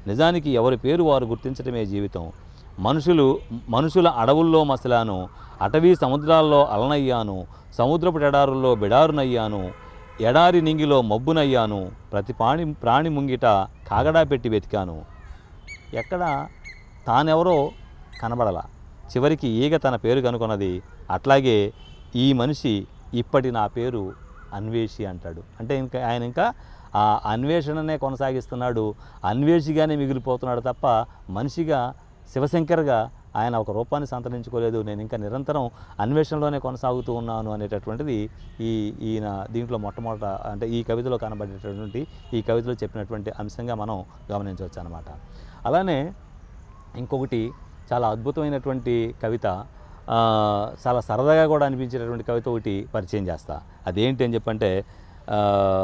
నిజానికి ఎవరి పేరు వారు గుర్తించడమే జీవితం మనుషులు మనుషుల అడవుల్లో మసలాను అటవీ సముద్రాల్లో అలనయ్యాను సముద్రపు ఎడారుల్లో బిడారునయ్యాను ఎడారి నింగిలో మబ్బునయ్యాను ప్రతి ప్రాణి ప్రాణి ముంగిట కాగడా పెట్టి వెతికాను ఎక్కడ తానెవరో కనబడలా చివరికి ఈగ తన పేరు కనుగొన్నది అట్లాగే ఈ మనిషి ఇప్పటి నా పేరు అన్వేషి అంటాడు అంటే ఇంకా ఆయన ఇంకా ఆ అన్వేషణనే కొనసాగిస్తున్నాడు అన్వేషిగానే మిగిలిపోతున్నాడు తప్ప మనిషిగా శివశంకర్గా ఆయన ఒక రూపాన్ని సంతరించుకోలేదు నేను ఇంకా నిరంతరం అన్వేషణలోనే కొనసాగుతూ ఉన్నాను అనేటటువంటిది ఈ ఈయన దీంట్లో మొట్టమొదట అంటే ఈ కవితలో కనబడేటటువంటి ఈ కవితలో చెప్పినటువంటి అంశంగా మనం గమనించవచ్చు అనమాట అలానే ఇంకొకటి చాలా అద్భుతమైనటువంటి కవిత ఆ, చాలా సరదాగా కూడా అనిపించేటటువంటి కవిత ఒకటి పరిచయం చేస్తా అదేంటి అని చెప్పంటే ఆ,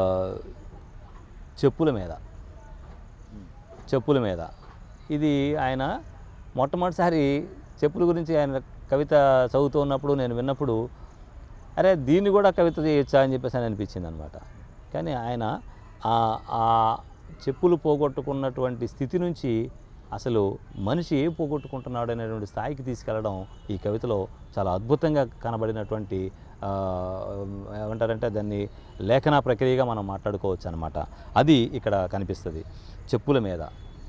చెప్పుల మీద చెప్పుల మీద ఇది ఆయన మొట్టమొదటిసారి చెప్పుల గురించి ఆయన కవిత చదువుతూ ఉన్నప్పుడు నేను విన్నప్పుడు అరే దీన్ని కూడా కవిత చేయొచ్చా అని చెప్పేసి అని అనిపించింది అనమాట కానీ ఆయన ఆ ఆ చెప్పులు పోగొట్టుకున్నటువంటి స్థితి నుంచి అసలు మనిషి ఏం పోగొట్టుకుంటున్నాడు అనేటువంటి స్థాయికి తీసుకెళ్ళడం ఈ కవితలో చాలా అద్భుతంగా కనబడినటువంటి ఆ, ఏమంటారంటే దాన్ని లేఖన ప్రక్రియగా మనం మాట్లాడుకోవచ్చు అనమాట అది ఇక్కడ కనిపిస్తుంది చెప్పుల మీద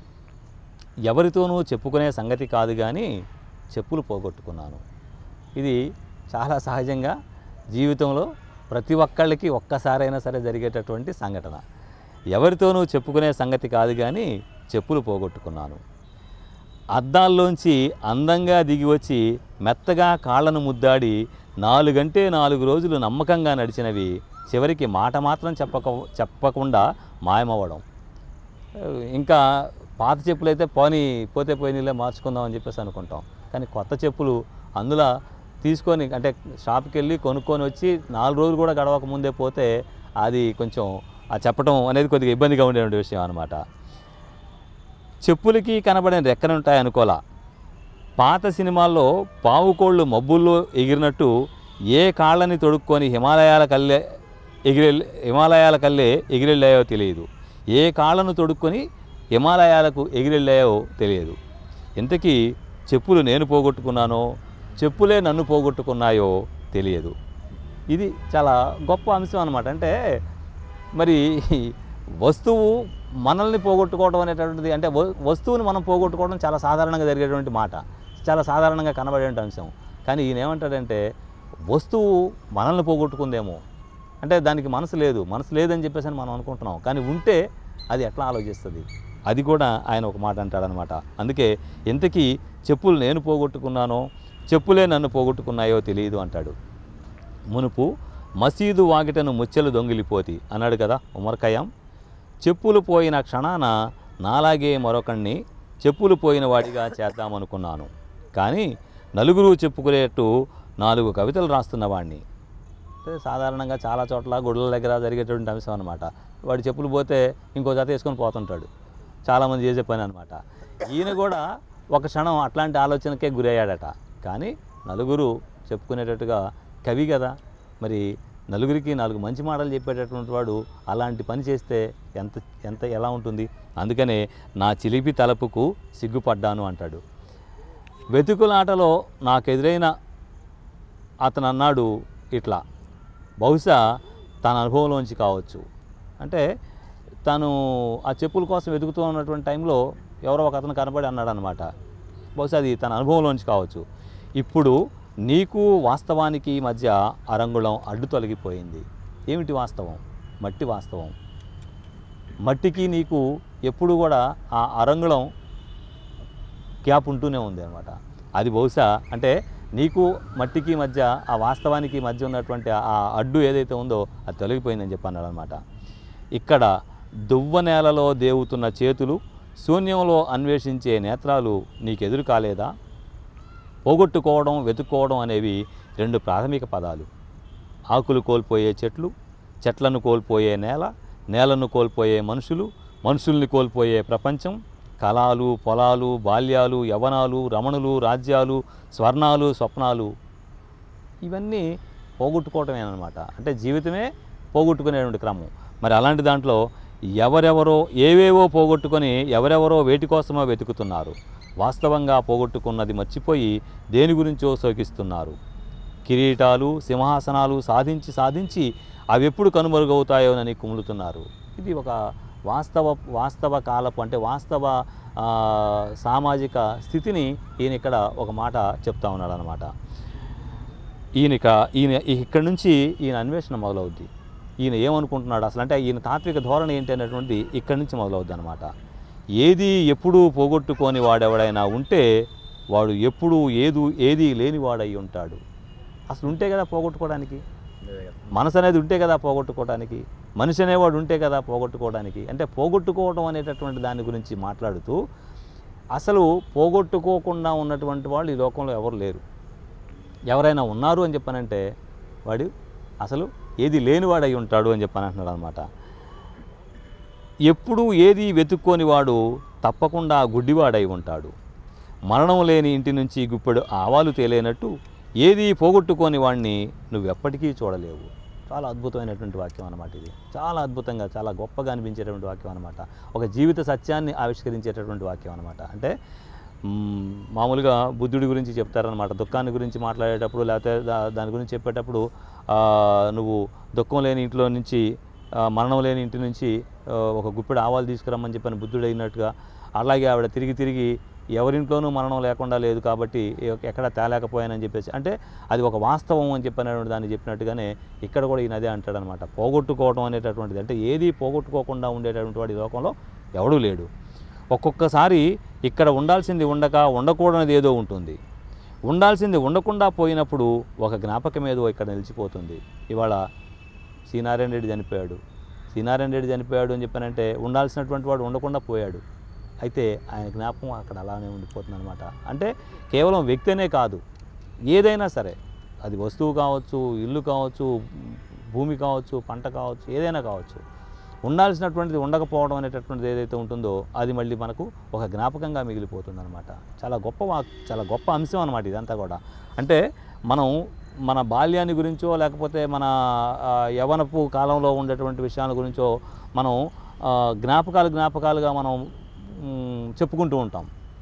ఎవరితోనూ చెప్పుకునే సంగతి కాదు కానీ చెప్పులు పోగొట్టుకున్నాను ఇది చాలా సహజంగా జీవితంలో ప్రతి ఒక్కళ్ళకి ఒక్కసారైనా సరే జరిగేటటువంటి సంఘటన ఎవరితోనూ చెప్పుకునే సంగతి కాదు కానీ చెప్పులు పోగొట్టుకున్నాను అద్దాల్లోంచి అందంగా దిగి వచ్చి మెత్తగా కాళ్ళను ముద్దాడి నాలుగంటే నాలుగు రోజులు నమ్మకంగా నడిచినవి చివరికి మాట మాత్రం చెప్పక చెప్పకుండా మాయమవ్వడం ఇంకా పాత చెప్పులు అయితే పోనీ పోతే పోయినలే మార్చుకుందాం అని చెప్పేసి అనుకుంటాం కానీ కొత్త చెప్పులు అందులో తీసుకొని అంటే షాప్కి వెళ్ళి కొనుక్కొని వచ్చి నాలుగు రోజులు కూడా గడవక ముందే పోతే అది కొంచెం ఆ చెప్పడం అనేది కొద్దిగా ఇబ్బందిగా ఉండేటువంటి విషయం అనమాట చెప్పులకి కనబడిన రెక్కనుంటాయి అనుకోలా పాత సినిమాల్లో పావుకోళ్ళు మబ్బుల్లో ఎగిరినట్టు ఏ కాళ్ళని తొడుక్కొని హిమాలయాల కల్లే ఎగిరె హిమాలయాల కల్లే ఎగిరెళ్ళాయో తెలియదు ఏ కాళ్ళను తొడుక్కొని హిమాలయాలకు ఎగిరెళ్ళాయో తెలియదు ఇంతకీ చెప్పులు నేను పోగొట్టుకున్నానో చెప్పులే నన్ను పోగొట్టుకున్నాయో తెలియదు ఇది చాలా గొప్ప అంశం అనమాట అంటే మరి వస్తువు మనల్ని పోగొట్టుకోవడం అనేటటువంటిది అంటే వ- వస్తువుని మనం పోగొట్టుకోవడం చాలా సాధారణంగా జరిగేటువంటి మాట చాలా సాధారణంగా కనబడే అంశం కానీ ఈయన ఏమంటాడంటే వస్తువు మనల్ని పోగొట్టుకుందేమో అంటే దానికి మనసు లేదు మనసు లేదని చెప్పేసి అని మనం అనుకుంటున్నాం కానీ ఉంటే అది ఎట్లా ఆలోచిస్తుంది అది కూడా ఆయన ఒక మాట అంటాడనమాట అందుకే ఇంతకీ చెప్పులు నేను పోగొట్టుకున్నానో చెప్పులే నన్ను పోగొట్టుకున్నాయో తెలియదు అంటాడు మునుపు మసీదు వాకిటను ముచ్చెలు దొంగిలిపోతి అన్నాడు కదా ఉమర్ ఖయాం చెప్పులు పోయిన క్షణాన నాలాగే మరొకణ్ణి చెప్పులు పోయిన వాడిగా చేద్దామనుకున్నాను కానీ నలుగురు చెప్పుకునేట్టు నాలుగు కవితలు రాస్తున్నవాడిని అంటే సాధారణంగా చాలా చోట్ల గుడుల దగ్గర జరిగేటువంటి అంశం అనమాట వాడు చెప్పులు పోతే ఇంకో జత వేసుకొని పోతుంటాడు చాలామంది చేసే పని అనమాట ఈయన కూడా ఒక క్షణం అట్లాంటి ఆలోచనకే గురయ్యాడట కానీ నలుగురు చెప్పుకునేటట్టుగా కవి కదా మరి నలుగురికి నాలుగు మంచి మాటలు చెప్పేటటువంటి వాడు అలాంటి పని చేస్తే ఎంత ఎంత ఎలా ఉంటుంది అందుకనే నా చిలిపి తలపుకు సిగ్గుపడ్డాను అంటాడు వెతుకులాటలో నాకెదురైన అతను అన్నాడు ఇట్లా బహుశా తన అనుభవంలోంచి కావచ్చు అంటే తను ఆ చెప్పుల కోసం వెతుకుతూ ఉన్నటువంటి టైంలో ఎవరో ఒక అతను కనబడి అన్నాడు అనమాట బహుశా అది తన అనుభవంలోంచి కావచ్చు ఇప్పుడు నీకు వాస్తవానికి మధ్య అరంగుళం అడ్డు తొలగిపోయింది ఏమిటి వాస్తవం మట్టి వాస్తవం మట్టికి నీకు ఎప్పుడు కూడా ఆ అరంగుళం గ్యాప్ ఉంటూనే ఉంది అనమాట అది బహుశా అంటే నీకు మట్టికి మధ్య ఆ వాస్తవానికి మధ్య ఉన్నటువంటి ఆ అడ్డు ఏదైతే ఉందో అది తొలగిపోయిందని చెప్పి అన్నాడు అనమాట ఇక్కడ దువ్వ నేలలో దేవుతున్న చేతులు శూన్యంలో అన్వేషించే నేత్రాలు నీకెదురు కాలేదా పోగొట్టుకోవడం వెతుక్కోవడం అనేవి రెండు ప్రాథమిక పదాలు ఆకులు కోల్పోయే చెట్లు చెట్లను కోల్పోయే నేల నేలను కోల్పోయే మనుషులు మనుషుల్ని కోల్పోయే ప్రపంచం కళాలు పొలాలు బాల్యాలు యవనాలు రమణులు రాజ్యాలు స్వర్ణాలు స్వప్నాలు ఇవన్నీ పోగొట్టుకోవటమేనమాట అంటే జీవితమే పోగొట్టుకునేటువంటి క్రమం మరి అలాంటి దాంట్లో ఎవరెవరో ఏవేవో పోగొట్టుకొని ఎవరెవరో వేటి కోసమో వెతుకుతున్నారు వాస్తవంగా పోగొట్టుకున్నది మర్చిపోయి దేని గురించో శోకిస్తున్నారు కిరీటాలు సింహాసనాలు సాధించి సాధించి అవి ఎప్పుడు కనుమరుగవుతాయోనని కుములుతున్నారు ఇది ఒక వాస్తవ వాస్తవ కాలపు అంటే వాస్తవ ఆ, సామాజిక స్థితిని ఈయన ఇక్కడ ఒక మాట చెప్తా ఉన్నాడు అనమాట ఈయన ఇక ఈయన ఇక్కడి నుంచి ఈయన అన్వేషణ మొదలవుద్ది ఈయన ఏమనుకుంటున్నాడు అసలు అంటే ఈయన తాత్విక ధోరణి ఏంటి అనేటువంటిది ఇక్కడి నుంచి మొదలవుద్ది అనమాట ఏది ఎప్పుడూ పోగొట్టుకొని వాడెవడైనా ఉంటే వాడు ఎప్పుడూ ఏదు ఏది లేనివాడై ఉంటాడు అసలు ఉంటే కదా పోగొట్టుకోవడానికి మనసు అనేది ఉంటే కదా పోగొట్టుకోవడానికి మనిషి అనేవాడు ఉంటే కదా పోగొట్టుకోవడానికి అంటే పోగొట్టుకోవడం అనేటటువంటి దాని గురించి మాట్లాడుతూ అసలు పోగొట్టుకోకుండా ఉన్నటువంటి వాళ్ళు ఈ లోకంలో ఎవరు లేరు ఎవరైనా ఉన్నారు అని చెప్పానంటే వాడు అసలు ఏది లేనివాడై ఉంటాడు అని చెప్పని అంటున్నాడు అనమాట ఎప్పుడూ ఏది వెతుక్కోని వాడు తప్పకుండా గుడ్డివాడై ఉంటాడు మరణం లేని ఇంటి నుంచి గుప్పెడు ఆవాలు తేలేనట్టు ఏది పోగొట్టుకోని వాడిని నువ్వెప్పటికీ చూడలేవు చాలా అద్భుతమైనటువంటి వాక్యం అనమాట ఇది చాలా అద్భుతంగా చాలా గొప్పగా అనిపించేటువంటి వాక్యం అనమాట ఒక జీవిత సత్యాన్ని ఆవిష్కరించేటటువంటి వాక్యం అనమాట అంటే మ్మ్, మామూలుగా బుద్ధుడి గురించి చెప్తారనమాట దుఃఖాన్ని గురించి మాట్లాడేటప్పుడు లేకపోతే దా- దాని గురించి చెప్పేటప్పుడు ఆ, నువ్వు దుఃఖం లేని ఇంట్లో నుంచి ఆ, మరణం లేని ఇంటి నుంచి ఆ, ఒక గుప్పెడు ఆవాలు తీసుకురమ్మని చెప్పని బుద్ధుడు అయినట్టుగా అలాగే ఆవిడ తిరిగి తిరిగి ఎవరింట్లోనూ మరణం లేకుండా లేదు కాబట్టి ఎ- ఎక్కడ తేలేకపోయానని చెప్పేసి అంటే అది ఒక వాస్తవం అని చెప్పినటువంటి దాన్ని చెప్పినట్టుగానే ఇక్కడ కూడా ఈయన అదే అంటాడనమాట పోగొట్టుకోవడం అనేటటువంటిది అంటే ఏది పోగొట్టుకోకుండా ఉండేటటువంటి వాడి లోకంలో ఎవడూ లేడు ఒక్కొక్కసారి ఇక్కడ ఉండాల్సింది ఉండక ఉండకూడనిది ఏదో ఉంటుంది ఉండాల్సింది ఉండకుండా పోయినప్పుడు ఒక జ్ఞాపకం ఏదో ఇక్కడ నిలిచిపోతుంది ఇవాళ సీనారాయణ రెడ్డి చనిపోయాడు సీనారాయణ రెడ్డి చనిపోయాడు అని చెప్పానంటే ఉండాల్సినటువంటి వాడు ఉండకుండా పోయాడు అయితే ఆయన జ్ఞాపకం అక్కడ అలానే ఉండిపోతుంది అనమాట అంటే కేవలం వ్యక్తి అనే కాదు ఏదైనా సరే అది వస్తువు కావచ్చు ఇల్లు కావచ్చు భూమి కావచ్చు పంట కావచ్చు ఏదైనా కావచ్చు ఉండాల్సినటువంటిది ఉండకపోవడం అనేటటువంటిది ఏదైతే ఉంటుందో అది మళ్ళీ మనకు ఒక జ్ఞాపకంగా మిగిలిపోతుంది అనమాట చాలా గొప్ప వాక్ చాలా గొప్ప అంశం అనమాట ఇదంతా కూడా అంటే మనం మన బాల్యాన్ని గురించో లేకపోతే మన ఆ, యవ్వనపు కాలంలో ఉండేటువంటి విషయాల గురించో మనం ఆ, జ్ఞాపకాలు జ్ఞాపకాలుగా మనం మ్, చెప్పుకుంటూ ఉంటాం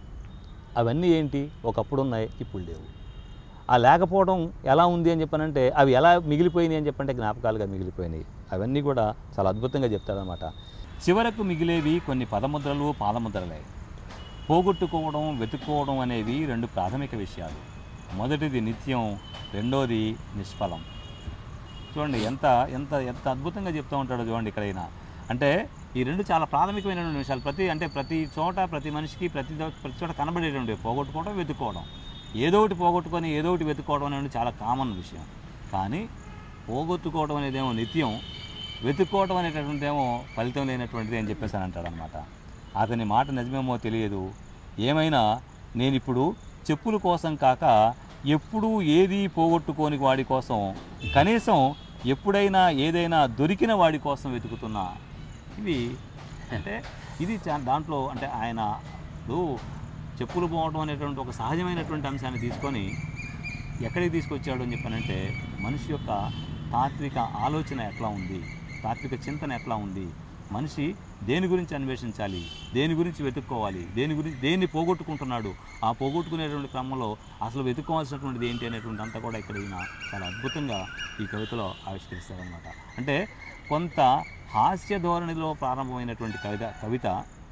అవన్నీ ఏంటి ఒకప్పుడు ఉన్నాయి ఇప్పుడు లేవు ఆ లేకపోవడం ఎలా ఉంది అని చెప్పానంటే అవి ఎలా మిగిలిపోయినాయి అని చెప్పంటే జ్ఞాపకాలుగా మిగిలిపోయినాయి అవన్నీ కూడా చాలా అద్భుతంగా చెప్తారనమాట చివరకు మిగిలేవి కొన్ని పదముద్రలు పాదముద్రలే పోగొట్టుకోవడం వెతుక్కోవడం అనేవి రెండు ప్రాథమిక విషయాలు మొదటిది నిత్యం రెండోది నిష్ఫలం చూడండి ఎంత ఎంత ఎంత అద్భుతంగా చెప్తూ ఉంటాడో చూడండి ఇక్కడైనా అంటే ఈ రెండు చాలా ప్రాథమికమైనటువంటి విషయాలు ప్రతి అంటే ప్రతి చోట ప్రతి మనిషికి ప్రతి దో- ప్రతి చోట కనబడేటువంటి పోగొట్టుకోవడం వెతుక్కోవడం ఏదో ఒకటి పోగొట్టుకొని ఏదో ఒకటి వెతుక్కోవడం అనేది చాలా కామన్ విషయం కానీ పోగొట్టుకోవడం అనేదేమో నిత్యం వెతుక్కోవడం అనేటటువంటి ఏమో ఫలితం లేనటువంటిది అని చెప్పేసి అని అంటాడనమాట అతని మాట నిజమేమో తెలియదు ఏమైనా నేను ఇప్పుడు చెప్పుల కోసం కాక ఎప్పుడూ ఏది పోగొట్టుకోని వాడి కోసం కనీసం ఎప్పుడైనా ఏదైనా దొరికిన వాడి కోసం వెతుకుతున్నా ఇవి అంటే ఇది చా- దాంట్లో అంటే ఆయన ఇప్పుడు చెప్పులు పోవడం అనేటువంటి ఒక సహజమైనటువంటి అంశాన్ని తీసుకొని ఎక్కడికి తీసుకొచ్చాడు అని చెప్పానంటే మనిషి యొక్క తాత్విక ఆలోచన ఎట్లా ఉంది తాత్విక చింతన ఎట్లా ఉంది మనిషి దేని గురించి అన్వేషించాలి దేని గురించి వెతుక్కోవాలి దేని గురించి దేన్ని పోగొట్టుకుంటున్నాడు ఆ పోగొట్టుకునేటువంటి క్రమంలో అసలు వెతుక్కోవాల్సినటువంటిది ఏంటి అనేటువంటి అంతా కూడా ఇక్కడ ఈయన చాలా అద్భుతంగా ఈ కవితలో ఆవిష్కరిస్తారనమాట అంటే కొంత హాస్య ధోరణిలో ప్రారంభమైనటువంటి కవిత కవిత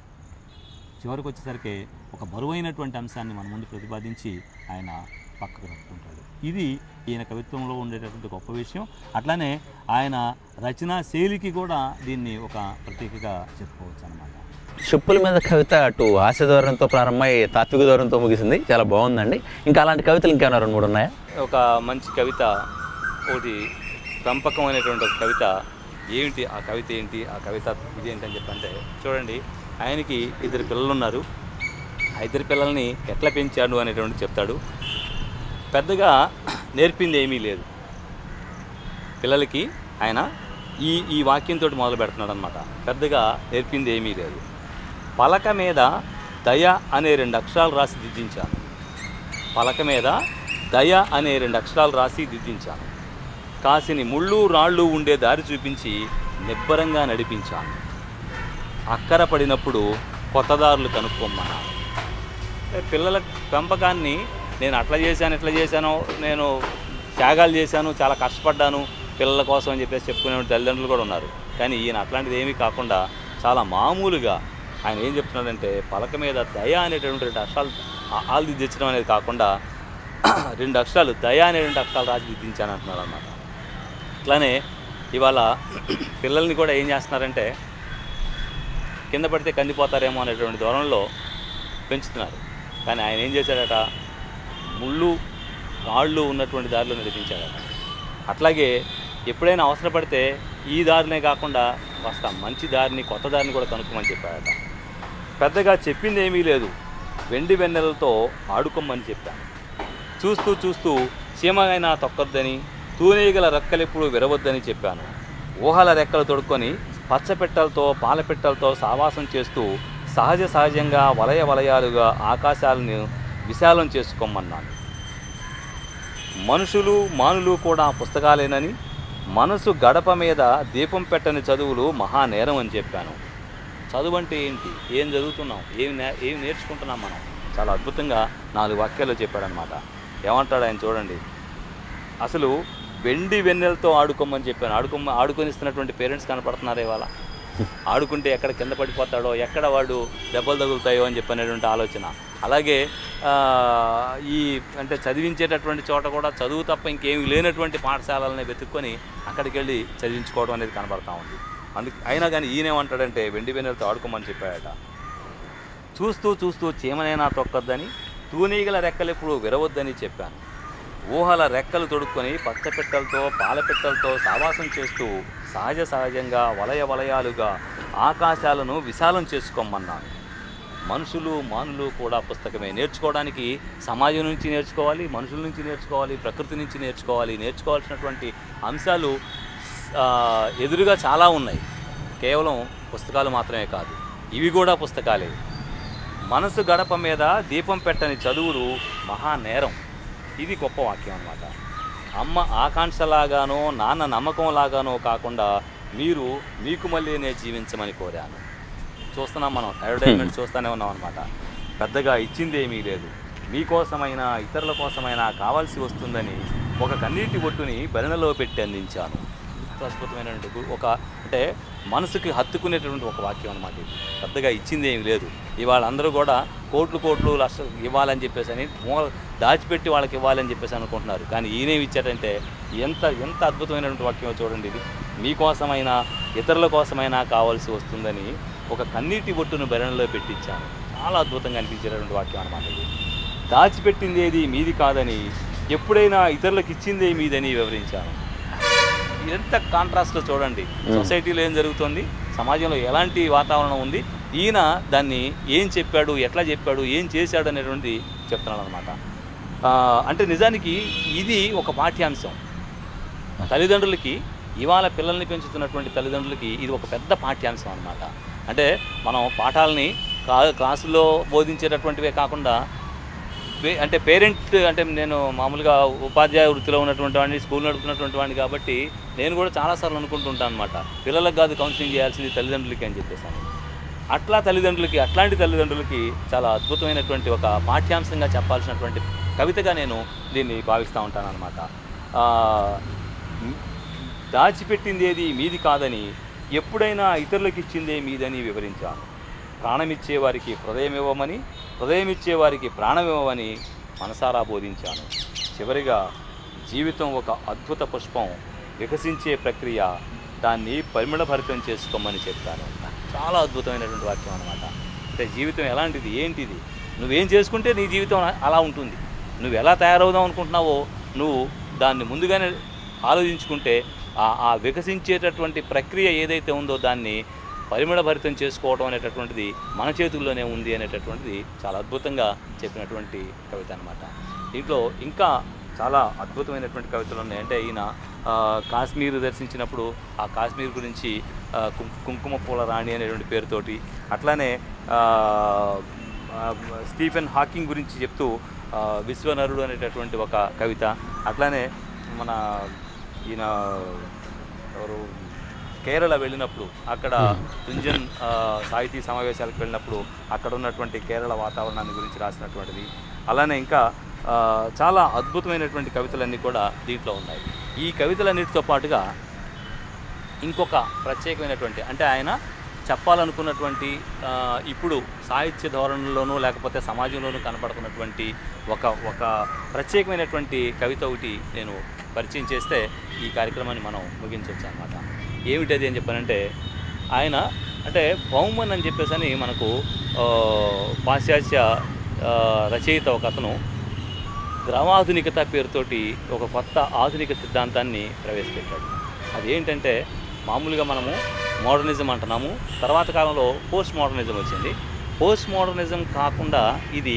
చివరికి వచ్చేసరికి ఒక బరువైనటువంటి అంశాన్ని మన ముందు ప్రతిపాదించి ఆయన పక్కకు పెట్టుకుంటాడు ఇది ఈయన కవిత్వంలో ఉండేటటువంటి గొప్ప విషయం అట్లానే ఆయన రచనా శైలికి కూడా దీన్ని ఒక ప్రతీకగా చెప్పుకోవచ్చు అనమాట చెప్పుల మీద కవిత అటు హాస్య ధోరణితో ప్రారంభమై తాత్విక ధోరణితో ముగిసింది చాలా బాగుందండి ఇంకా అలాంటి కవితలు ఇంకేమైనా రెండు మూడు ఉన్నాయా ఒక మంచి కవిత ఒకటి రంపకం అనేటువంటి ఒక కవిత ఏమిటి ఆ కవిత ఏంటి ఆ కవిత ఇదేంటి అని చెప్పంటే చూడండి ఆయనకి ఇద్దరు పిల్లలు ఉన్నారు ఆ ఇద్దరు పిల్లల్ని ఎట్లా పెంచాడు అనేటువంటి చెప్తాడు పెద్దగా నేర్పింది ఏమీ లేదు పిల్లలకి ఆయన ఈ ఈ వాక్యంతో మొదలు పెడుతున్నాడు అనమాట పెద్దగా నేర్పింది ఏమీ లేదు పలక మీద దయ అనే రెండు అక్షరాలు రాసి దిద్దించాను పలక మీద దయ అనే రెండు అక్షరాలు రాసి దిద్దించాను కాసిని ముళ్ళు రాళ్ళు ఉండే దారి చూపించి నిబ్బరంగా నడిపించాను అక్కర పడినప్పుడు కొత్త దారులు కనుక్కోమన్నాను అంటే పిల్లల పెంపకాన్ని నేను అట్లా చేశాను ఇట్లా చేశాను నేను త్యాగాలు చేశాను చాలా కష్టపడ్డాను పిల్లల కోసం అని చెప్పేసి చెప్పుకునే తల్లిదండ్రులు కూడా ఉన్నారు కానీ ఈయన అట్లాంటిది ఏమీ కాకుండా చాలా మామూలుగా ఆయన ఏం చెప్తున్నాడంటే పలక మీద దయ అనేటటువంటి రెండు అక్షరాలు ఆ- ఆల్దిద్దించడం అనేది కాకుండా రెండు అక్షరాలు దయ అనేటువంటి అక్షరాలు రాసి దిద్దించాను అంటున్నాడు అన్నమాట అట్లానే ఇవాళ పిల్లల్ని కూడా ఏం చేస్తున్నారంటే కింద పడితే కందిపోతారేమో అనేటువంటి ధోరణిలో పెంచుతున్నారు కానీ ఆయన ఏం చేశాడట ముళ్ళు రాళ్ళు ఉన్నటువంటి దారిలో నడిపించాడట అట్లాగే ఎప్పుడైనా అవసరపడితే ఈ దారినే కాకుండా కాస్త మంచి దారిని కొత్త దారిని కూడా కనుక్కోమని చెప్పాడట పెద్దగా చెప్పింది ఏమీ లేదు వెండి వెన్నెలతో ఆడుకోమని చెప్పాను చూస్తూ చూస్తూ చీమగైనా తొక్కద్దని తూనీగల రెక్కలెప్పుడు విరవద్దని చెప్పాను ఊహల రెక్కలు తొడుక్కొని పచ్చపెట్టలతో పాలపెట్టలతో సావాసం చేస్తూ సహజ సహజంగా వలయ వలయాలుగా ఆకాశాలను విశాలం చేసుకోమన్నాను మనుషులు మానులు కూడా పుస్తకాలేనని మనసు గడప మీద దీపం పెట్టని చదువులు మహానేరం అని చెప్పాను చదువు అంటే ఏంటి ఏం చదువుతున్నాం ఏమి నే ఏమి నేర్చుకుంటున్నాం మనం చాలా అద్భుతంగా నాలుగు వాక్యాలు చెప్పాడనమాట ఏమంటాడు ఆయన చూడండి అసలు వెండి వెన్నెలతో ఆడుకోమని చెప్పాను ఆడుకోమ ఆడుకొనిస్తున్నటువంటి పేరెంట్స్ కనపడుతున్నారు ఇవాళ ఆడుకుంటే ఎక్కడ కింద పడిపోతాడో ఎక్కడ వాడు దెబ్బలు తగులుతాయో అని చెప్పనేటువంటి ఆలోచన అలాగే ఆ, ఈ అంటే చదివించేటటువంటి చోట కూడా చదువు తప్ప ఇంకేమీ లేనటువంటి పాఠశాలలని వెతుక్కొని అక్కడికి వెళ్ళి చదివించుకోవడం అనేది కనబడతా ఉంది అందుకు అయినా కానీ ఈయనేమంటాడంటే వెండి వెన్నెలతో ఆడుకోమని చెప్పాడట చూస్తూ చూస్తూ చీమనైనా తొక్కద్దని తూనీగల రెక్కలెప్పుడు విరవద్దని చెప్పాను ఊహల రెక్కలు తొడుక్కొని పచ్చపెట్టలతో పాలపెట్టలతో సావాసం చేస్తూ సహజ సహజంగా వలయ వలయాలుగా ఆకాశాలను విశాలం చేసుకోమన్నాను మనుషులు మానులు కూడా పుస్తకమే నేర్చుకోవడానికి సమాజం నుంచి నేర్చుకోవాలి మనుషుల నుంచి నేర్చుకోవాలి ప్రకృతి నుంచి నేర్చుకోవాలి నేర్చుకోవాల్సినటువంటి అంశాలు ఆ, ఎదురుగా చాలా ఉన్నాయి కేవలం పుస్తకాలు మాత్రమే కాదు ఇవి కూడా పుస్తకాలే మనసు గడప మీద దీపం పెట్టని చదువులు మహా నేరం ఇది గొప్ప వాక్యం అన్నమాట అమ్మ ఆకాంక్షలాగానో నాన్న నమ్మకంలాగానో కాకుండా మీరు మీకు మళ్ళీనే జీవించమని కోరాను చూస్తున్నాం మనం అడ్వర్టైజ్మెంట్ చూస్తూనే ఉన్నాం అనమాట పెద్దగా ఇచ్చింది ఏమీ లేదు మీకోసమైనా ఇతరుల కోసమైనా కావాల్సి వస్తుందని ఒక కన్నీటి బొట్టుని బెరణలో పెట్టి అందించాను ఎంత అద్భుతమైనటువంటి గు- ఒక అంటే మనసుకి హత్తుకునేటటువంటి ఒక వాక్యం అనమాట ఇది పెద్దగా ఇచ్చింది ఏమీ లేదు ఇవాళ అందరూ కూడా కోట్లు కోట్లు లక్ష ఇవ్వాలని చెప్పేసి అని మూల దాచిపెట్టి వాళ్ళకి ఇవ్వాలని చెప్పేసి అనుకుంటున్నారు కానీ ఈయనేమి ఇచ్చాడంటే ఎంత ఎంత అద్భుతమైనటువంటి వాక్యం చూడండి ఇది మీకోసమైనా ఇతరుల కోసమైనా కావాల్సి వస్తుందని ఒక కన్నీటి బొట్టును బెరణలో పెట్టించాను చాలా అద్భుతంగా అనిపించేటటువంటి వాక్యం అనమాట ఇది దాచిపెట్టింది ఏది మీది కాదని ఎప్పుడైనా ఇతరులకు ఇచ్చిందే మీదని వివరించాను ఎంత కాంట్రాస్ట్లో చూడండి సొసైటీలో ఏం జరుగుతుంది సమాజంలో ఎలాంటి వాతావరణం ఉంది ఈయన దాన్ని ఏం చెప్పాడు ఎట్లా చెప్పాడు ఏం చేశాడు అనేటువంటిది చెప్తున్నాడు అనమాట అంటే నిజానికి ఇది ఒక పాఠ్యాంశం తల్లిదండ్రులకి ఇవాళ పిల్లల్ని పెంచుతున్నటువంటి తల్లిదండ్రులకి ఇది ఒక పెద్ద పాఠ్యాంశం అన్నమాట అంటే మనం పాఠాలని కా క్లాసులో బోధించేటటువంటివే కాకుండా పే- అంటే పేరెంట్ అంటే నేను మామూలుగా ఉపాధ్యాయ వృత్తిలో ఉన్నటువంటి వాడిని స్కూల్ నడుపుతున్నటువంటి వాడిని కాబట్టి నేను కూడా చాలాసార్లు అనుకుంటుంటాను అనమాట పిల్లలకు కాదు కౌన్సిలింగ్ చేయాల్సింది తల్లిదండ్రులకి అని చెప్పేసాను అట్లా తల్లిదండ్రులకి అట్లాంటి తల్లిదండ్రులకి చాలా అద్భుతమైనటువంటి ఒక పాఠ్యాంశంగా చెప్పాల్సినటువంటి కవితగా నేను దీన్ని భావిస్తూ ఉంటాను అనమాట దాచిపెట్టింది ఏది మీది కాదని ఎప్పుడైనా ఇతరులకు ఇచ్చిందే మీదని వివరించాను ప్రాణమిచ్చే వారికి హృదయం ఇవ్వమని హృదయం ఇచ్చే వారికి ప్రాణం ఇవ్వమని మనసారా బోధించాను చివరిగా జీవితం ఒక అద్భుత పుష్పం వికసించే ప్రక్రియ దాన్ని పరిమళభరితం చేసుకోమని చెప్పాను చాలా అద్భుతమైనటువంటి వాక్యం అనమాట అంటే జీవితం ఎలాంటిది ఏంటిది నువ్వేం చేసుకుంటే నీ జీవితం అలా ఉంటుంది నువ్వు ఎలా తయారవుదాం అనుకుంటున్నావో నువ్వు దాన్ని ముందుగానే ఆలోచించుకుంటే ఆ ఆ వికసించేటటువంటి ప్రక్రియ ఏదైతే ఉందో దాన్ని పరిమళభరితం చేసుకోవడం అనేటటువంటిది మన చేతుల్లోనే ఉంది అనేటటువంటిది చాలా అద్భుతంగా చెప్పినటువంటి కవిత అనమాట దీంట్లో ఇంకా చాలా అద్భుతమైనటువంటి కవితలు ఉన్నాయి అంటే ఈయన ఆ, కాశ్మీర్ దర్శించినప్పుడు ఆ కాశ్మీర్ గురించి ఆ, కుం- కుంకుమ పూల రాణి అనేటువంటి పేరుతోటి అట్లానే ఆ, ఆ, స్టీఫెన్ హాకింగ్ గురించి చెప్తూ ఆ, విశ్వనరుడు అనేటటువంటి ఒక కవిత అట్లానే మన ఈయన ఎవరు కేరళ వెళ్ళినప్పుడు అక్కడ తుంజన్ ఆ, సాహితీ సమావేశాలకు వెళ్ళినప్పుడు అక్కడ ఉన్నటువంటి కేరళ వాతావరణాన్ని గురించి రాసినటువంటిది అలానే ఇంకా ఆ, చాలా అద్భుతమైనటువంటి కవితలన్నీ కూడా దీంట్లో ఉన్నాయి ఈ కవితలన్నిటితో పాటుగా ఇంకొక ప్రత్యేకమైనటువంటి అంటే ఆయన చెప్పాలనుకున్నటువంటి ఆ, ఇప్పుడు సాహిత్య ధోరణిలోనూ లేకపోతే సమాజంలోనూ కనపడుతున్నటువంటి ఒక ఒక ప్రత్యేకమైనటువంటి కవిత ఒకటి నేను పరిచయం చేస్తే ఈ కార్యక్రమాన్ని మనం ముగించవచ్చు అనమాట ఏమిటది అని చెప్పానంటే ఆయన అంటే బౌమన్ అని చెప్పేసి అని మనకు ఆ, పాశ్చాత్య ఆ, రచయిత ఒక అతను ద్రవాధునికత పేరుతోటి ఒక కొత్త ఆధునిక సిద్ధాంతాన్ని ప్రవేశపెట్టాడు అదేంటంటే మామూలుగా మనము మోడర్నిజం అంటున్నాము తర్వాత కాలంలో పోస్ట్ మోడర్నిజం వచ్చింది పోస్ట్ మోడర్నిజం కాకుండా ఇది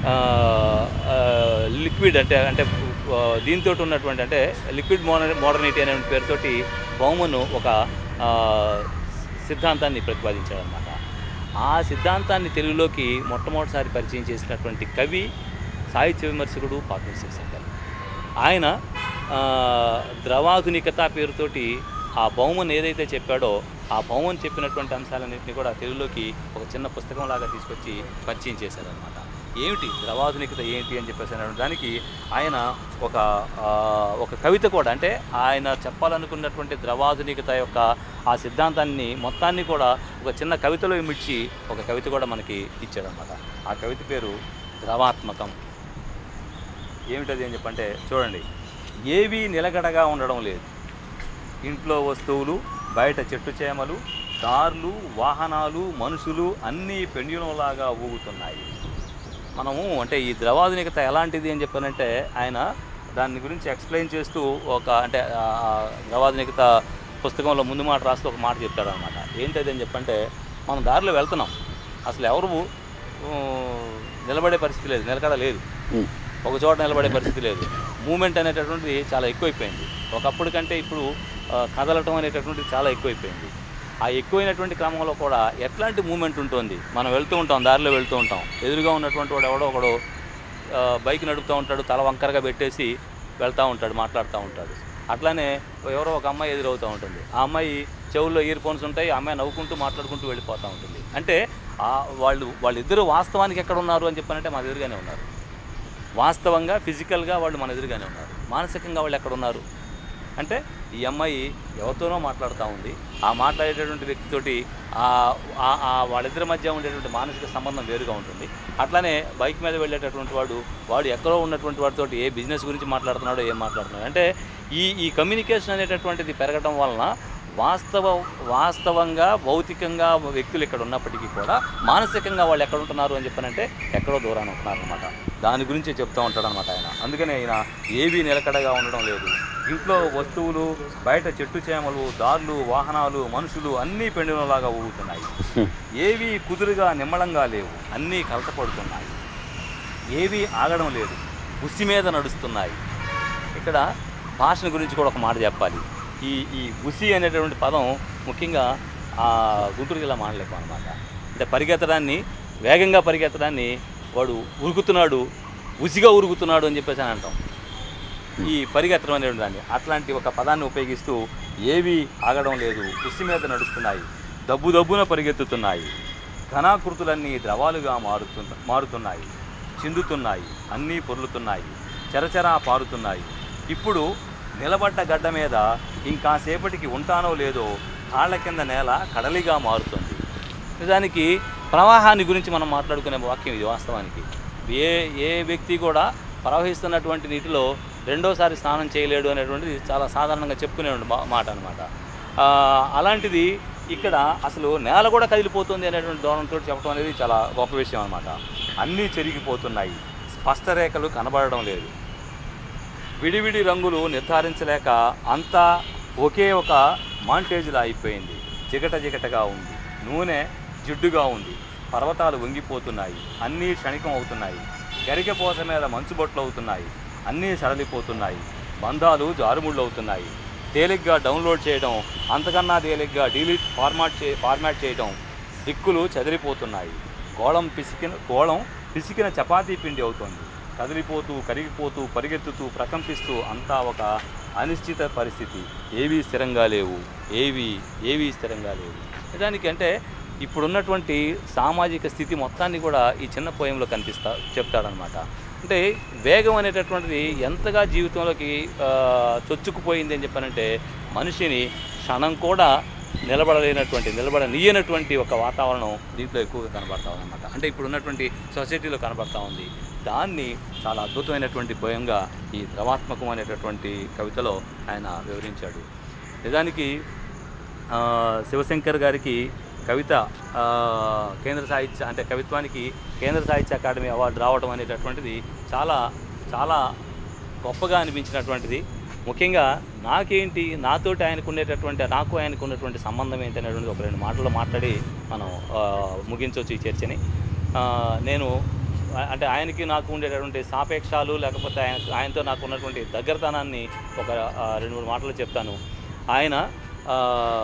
లిక్విడ్ అంటే అంటే ఆ, దీంతో ఉన్నటువంటి అంటే లిక్విడ్ మోడర్ మోడర్నిటీ అనే పేరుతోటి బౌమను ఒక ఆ, సిద్ధాంతాన్ని ప్రతిపాదించాడు అనమాట ఆ సిద్ధాంతాన్ని తెలుగులోకి మొట్టమొదటిసారి పరిచయం చేసినటువంటి కవి సాహిత్య విమర్శకుడు పాపం శివశంకర్ ఆయన ఆ, ద్రవాధునికత పేరుతోటి ఆ బౌమన్ ఏదైతే చెప్పాడో ఆ బౌమన్ చెప్పినటువంటి అంశాలన్నింటినీ కూడా తెలుగులోకి ఒక చిన్న పుస్తకం లాగా తీసుకొచ్చి పరిచయం చేశారనమాట ఏమిటి ద్రవాధునికత ఏంటి అని చెప్పేసి అనే దానికి ఆయన ఒక ఆ, ఒక కవిత కూడా అంటే ఆయన చెప్పాలనుకున్నటువంటి ద్రవాధునికత యొక్క ఆ సిద్ధాంతాన్ని మొత్తాన్ని కూడా ఒక చిన్న కవితలో ఇమిడ్చి ఒక కవిత కూడా మనకి ఇచ్చాడనమాట ఆ కవిత పేరు ద్రవాత్మకం ఏమిటది అని చెప్పంటే చూడండి ఏవీ నిలకడగా ఉండడం లేదు ఇంట్లో వస్తువులు బయట చెట్టు చేమలు కార్లు వాహనాలు మనుషులు అన్నీ పెండ్యులంలాగా ఊగుతున్నాయి మనము అంటే ఈ ద్రవాధునికత ఎలాంటిది అని చెప్పానంటే ఆయన దాని గురించి ఎక్స్ప్లెయిన్ చేస్తూ ఒక అంటే ఆ ఆ ద్రవాధునికత పుస్తకంలో ముందు మాట రాస్తూ ఒక మాట చెప్తాడు అనమాట ఏంటది అని చెప్పంటే మనం దారిలో వెళ్తున్నాం అసలు ఎవరు ఊ, నిలబడే పరిస్థితి లేదు నిలకడ లేదు ఉమ్. ఒక చోట నిలబడే పరిస్థితి లేదు మూమెంట్ అనేటటువంటిది చాలా ఎక్కువైపోయింది ఒకప్పుడు కంటే ఇప్పుడు ఆ, కదలటం అనేటటువంటిది చాలా ఎక్కువైపోయింది ఆ ఎక్కువైనటువంటి క్రమంలో కూడా ఎట్లాంటి మూమెంట్ ఉంటుంది మనం వెళ్తూ ఉంటాం దారిలో వెళ్తూ ఉంటాం ఎదురుగా ఉన్నటువంటి వాడు ఎవడో ఒకడు ఆ, బైక్ నడుపుతూ ఉంటాడు తల వంకరగా పెట్టేసి వెళ్తూ ఉంటాడు మాట్లాడుతూ ఉంటాడు అట్లానే ఎవరో ఒక అమ్మాయి ఎదురవుతూ ఉంటుంది ఆ అమ్మాయి చెవుల్లో ఇయర్ ఫోన్స్ ఉంటాయి ఆ అమ్మాయి నవ్వుకుంటూ మాట్లాడుకుంటూ వెళ్ళిపోతూ ఉంటుంది అంటే ఆ వాళ్ళు వాళ్ళిద్దరూ వాస్తవానికి ఎక్కడ ఉన్నారు అని చెప్పానంటే మా ఎదురుగానే ఉన్నారు వాస్తవంగా ఫిజికల్గా వాళ్ళు మన ఎదురుగానే ఉన్నారు మానసికంగా వాళ్ళు ఎక్కడ ఉన్నారు అంటే ఈ అమ్మాయి ఎవరితోనో మాట్లాడుతూ ఉంది ఆ మాట్లాడేటటువంటి వ్యక్తితోటి ఆ- ఆ- ఆ వాళ్ళిద్దరి మధ్య ఉండేటువంటి మానసిక సంబంధం వేరుగా ఉంటుంది అట్లానే బైక్ మీద వెళ్ళేటటువంటి వాడు వాడు ఎక్కడో ఉన్నటువంటి వాడితోటి ఏ బిజినెస్ గురించి మాట్లాడుతున్నాడో ఏం మాట్లాడుతున్నాడు అంటే ఈ ఈ కమ్యూనికేషన్ అనేటటువంటిది పెరగడం వలన వాస్తవ వాస్తవంగా భౌతికంగా వ్యక్తులు ఇక్కడ ఉన్నప్పటికీ కూడా మానసికంగా వాళ్ళు ఎక్కడ ఉంటున్నారు అని చెప్పానంటే ఎక్కడో దూరాన్ని ఉంటున్నారు అనమాట దాని గురించి చెప్తూ ఉంటాడు అనమాట ఆయన అందుకనే ఆయన ఏవీ నిలకడగా ఉండడం లేదు ఇంట్లో వస్తువులు బయట చెట్టు చేమలు దారులు వాహనాలు మనుషులు అన్నీ పెండులాగా ఊగుతున్నాయి ఏవీ కుదురుగా నిమ్మళంగా లేవు అన్నీ కలతపడుతున్నాయి ఏవీ ఆగడం లేదు ఉసి మీద నడుస్తున్నాయి ఇక్కడ భాషను గురించి కూడా ఒక మాట చెప్పాలి ఈ ఈ ఉసి అనేటటువంటి పదం ముఖ్యంగా ఆ గుంటూరు జిల్లా మాడలేకు అనమాట అంటే పరిగెత్తడాన్ని వేగంగా పరిగెత్తడాన్ని వాడు ఉరుకుతున్నాడు ఉసిగా ఉరుకుతున్నాడు అని చెప్పేసి అని అంటాం ఈ పరిగెత్తడం అనేటువంటి దాన్ని అట్లాంటి ఒక పదాన్ని ఉపయోగిస్తూ ఏవి ఆగడం లేదు ఉసి మీద నడుస్తున్నాయి దబ్బు దబ్బున పరిగెత్తుతున్నాయి ఘనాకృతులన్నీ ద్రవాలుగా మారుతు మారుతున్నాయి చిందుతున్నాయి అన్నీ పొర్లుతున్నాయి చెరచెరా పారుతున్నాయి ఇప్పుడు నిలబడ్డ గడ్డ మీద ఇంకాసేపటికి ఉంటానో లేదో కాళ్ళ కింద నేల కడలిగా మారుతుంది నిజానికి ప్రవాహాన్ని గురించి మనం మాట్లాడుకునే వాక్యం ఇది వాస్తవానికి ఏ ఏ వ్యక్తి కూడా ప్రవహిస్తున్నటువంటి నీటిలో రెండోసారి స్నానం చేయలేడు అనేటువంటిది చాలా సాధారణంగా చెప్పుకునే మా- మాట అనమాట అలాంటిది ఇక్కడ అసలు నేల కూడా కదిలిపోతుంది అనేటువంటి ధోరణితో చెప్పడం అనేది చాలా గొప్ప విషయం అనమాట అన్నీ చెరిగిపోతున్నాయి స్పష్ట రేఖలు కనబడడం లేదు విడివిడి రంగులు నిర్ధారించలేక అంతా ఒకే ఒక మాంటేజ్లా అయిపోయింది జిగట జిగటగా ఉంది నూనె జిడ్డుగా ఉంది పర్వతాలు వంగిపోతున్నాయి అన్నీ క్షణికం అవుతున్నాయి గరికెపోస మీద మంచుబొట్లు అవుతున్నాయి అన్నీ సడలిపోతున్నాయి బంధాలు జారుముళ్ళు అవుతున్నాయి తేలిగ్గా డౌన్లోడ్ చేయడం అంతకన్నా తేలిగ్గా డిలీట్ ఫార్మాట్ చే ఫార్మాట్ చేయడం దిక్కులు చెదిరిపోతున్నాయి గోళం పిసికిన గోళం పిసికిన చపాతీ పిండి అవుతోంది కదిలిపోతూ కరిగిపోతూ పరిగెత్తుతూ ప్రకంపిస్తూ అంతా ఒక అనిశ్చిత పరిస్థితి ఏవీ స్థిరంగా లేవు ఏవి ఏవీ స్థిరంగా లేవు నిజానికి అంటే ఇప్పుడున్నటువంటి సామాజిక స్థితి మొత్తాన్ని కూడా ఈ చిన్న పోయంలో కనిపిస్తా చెప్తాడనమాట అంటే వేగం అనేటటువంటిది ఎంతగా జీవితంలోకి ఆ, చొచ్చుకుపోయింది అని చెప్పానంటే మనిషిని క్షణం కూడా నిలబడలేనటువంటి నిలబడనీయనటువంటి ఒక వాతావరణం దీంట్లో ఎక్కువగా కనబడతా ఉందన్నమాట అంటే ఇప్పుడు ఉన్నటువంటి సొసైటీలో కనబడతా ఉంది దాన్ని చాలా అద్భుతమైనటువంటి పోయంగా ఈ ద్రవాత్మకం అనేటటువంటి కవితలో ఆయన వివరించాడు నిజానికి ఆ, శివశంకర్ గారికి కవిత ఆ, కేంద్ర సాహిత్య అంటే కవిత్వానికి కేంద్ర సాహిత్య అకాడమీ అవార్డు రావడం అనేటటువంటిది చాలా చాలా గొప్పగా అనిపించినటువంటిది ముఖ్యంగా నాకేంటి నాతోటి ఆయనకు ఉండేటటువంటి నాకు ఆయనకు ఉన్నటువంటి సంబంధం ఏంటి అనేటువంటి ఒక రెండు మాటల్లో మాట్లాడి మనం ఆ, ముగించవచ్చు ఈ చర్చని ఆ, నేను ఆ- అంటే ఆయనకి నాకు ఉండేటటువంటి సాపేక్షాలు లేకపోతే ఆయన ఆయనతో నాకు ఉన్నటువంటి దగ్గరతనాన్ని ఒక ఆ, రెండు మూడు మాటలు చెప్తాను ఆయన ఆ,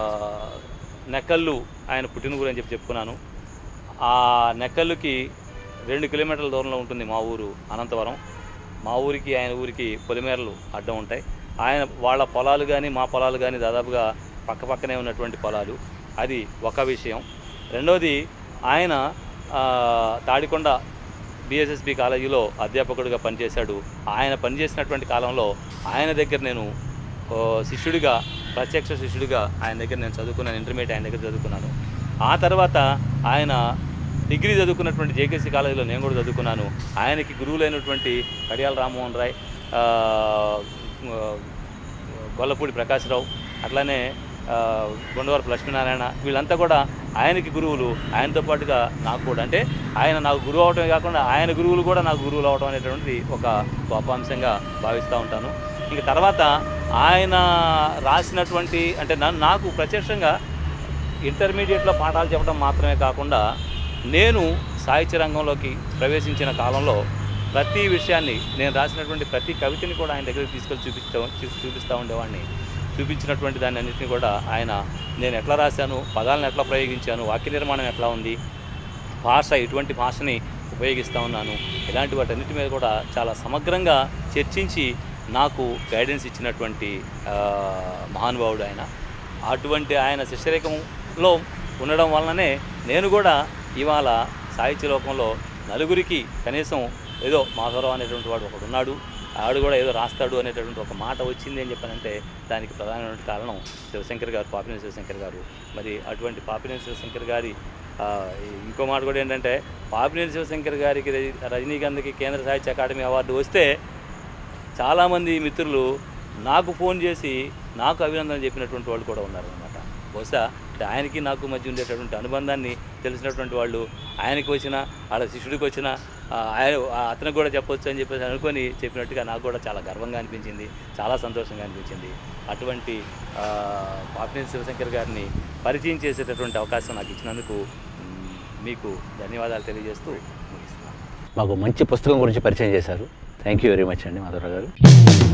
నెక్కల్లు ఆయన పుట్టిన ఊరు అని చెప్పి చెప్పుకున్నాను ఆ నెక్కల్లుకి రెండు కిలోమీటర్ల దూరంలో ఉంటుంది మా ఊరు అనంతవరం మా ఊరికి ఆయన ఊరికి పొలిమేరలు అడ్డం ఉంటాయి ఆయన వాళ్ళ పొలాలు కానీ మా పొలాలు కానీ దాదాపుగా పక్క పక్కనే ఉన్నటువంటి పొలాలు అది ఒక విషయం రెండోది ఆయన ఆ, తాడికొండ బిఎస్ఎస్బి కాలేజీలో అధ్యాపకుడిగా పనిచేశాడు ఆయన పనిచేసినటువంటి కాలంలో ఆయన దగ్గర నేను ఓ, శిష్యుడిగా ప్రత్యక్ష శిష్యుడిగా ఆయన దగ్గర నేను చదువుకున్నాను ఇంటర్మీడియట్ ఆయన దగ్గర చదువుకున్నాను ఆ తర్వాత ఆయన డిగ్రీ చదువుకున్నటువంటి జేకేసీ కాలేజీలో నేను కూడా చదువుకున్నాను ఆయనకి గురువులైనటువంటి కడియాల రామ్మోహన్ రాయ్ ఆ, ఆ, గొల్లపూడి ప్రకాశ్రావు అట్లానే ఆ, గుండవరపు లక్ష్మీనారాయణ వీళ్ళంతా కూడా ఆయనకి గురువులు ఆయనతో పాటుగా నాకు కూడా అంటే ఆయన నాకు గురువు అవటమే కాకుండా ఆయన గురువులు కూడా నాకు గురువులు అవడం అనేటువంటిది ఒక గొప్ప అంశంగా భావిస్తూ ఉంటాను ఇంక తర్వాత ఆయన రాసినటువంటి అంటే నన్ను నాకు ప్రత్యక్షంగా ఇంటర్మీడియట్లో పాఠాలు చెప్పడం మాత్రమే కాకుండా నేను సాహిత్య రంగంలోకి ప్రవేశించిన కాలంలో ప్రతి విషయాన్ని నేను రాసినటువంటి ప్రతి కవితని కూడా ఆయన దగ్గరికి తీసుకెళ్ళి చూపిస్తూ చూ- చూపిస్తూ ఉండేవాడిని చూపించినటువంటి దాన్ని అన్నింటినీ కూడా ఆయన నేను ఎట్లా రాశాను పదాలను ఎట్లా ప్రయోగించాను వాక్య నిర్మాణం ఎట్లా ఉంది భాష ఎటువంటి భాషని ఉపయోగిస్తూ ఉన్నాను ఇలాంటి వాటన్నిటి మీద కూడా చాలా సమగ్రంగా చర్చించి నాకు గైడెన్స్ ఇచ్చినటువంటి ఆ, మహానుభావుడు ఆయన అటువంటి ఆయన శిష్యరేఖంలో ఉండడం వలననే నేను కూడా ఇవాళ సాహిత్య లోకంలో నలుగురికి కనీసం ఏదో మాధవరావు అనేటువంటి వాడు ఒకడు ఉన్నాడు ఆడు కూడా ఏదో రాస్తాడు అనేటటువంటి ఒక మాట వచ్చింది అని చెప్పానంటే దానికి ప్రధానమైన కారణం శివశంకర్ గారు పాపినేని శివశంకర్ గారు మరి అటువంటి పాపినేని శివశంకర్ గారి ఆ, ఇంకో మాట కూడా ఏంటంటే పాపినేని శివశంకర్ గారికి రజ- రజనీకాంత్కి కేంద్ర సాహిత్య అకాడమీ అవార్డు వస్తే చాలామంది మిత్రులు నాకు ఫోన్ చేసి నాకు అభినందన చెప్పినటువంటి వాళ్ళు కూడా ఉన్నారనమాట బహుశా అంటే ఆయనకి నాకు మధ్య ఉండేటటువంటి అనుబంధాన్ని తెలిసినటువంటి వాళ్ళు ఆయనకి వచ్చిన వాళ్ళ శిష్యుడికి వచ్చిన ఆ, ఆయన ఆ, అతనికి కూడా చెప్పొచ్చు అని చెప్పేసి అనుకొని చెప్పినట్టుగా నాకు కూడా చాలా గర్వంగా అనిపించింది చాలా సంతోషంగా అనిపించింది అటువంటి ఆ, పాపినేని శివశంకర్ గారిని పరిచయం చేసేటటువంటి అవకాశం నాకు ఇచ్చినందుకు మ్, మీకు ధన్యవాదాలు తెలియజేస్తూ ముగిస్తున్నాను మాకు మంచి పుస్తకం గురించి పరిచయం చేశారు థ్యాంక్ యూ వెరీ మచ్ అండి మాధవరావు గారు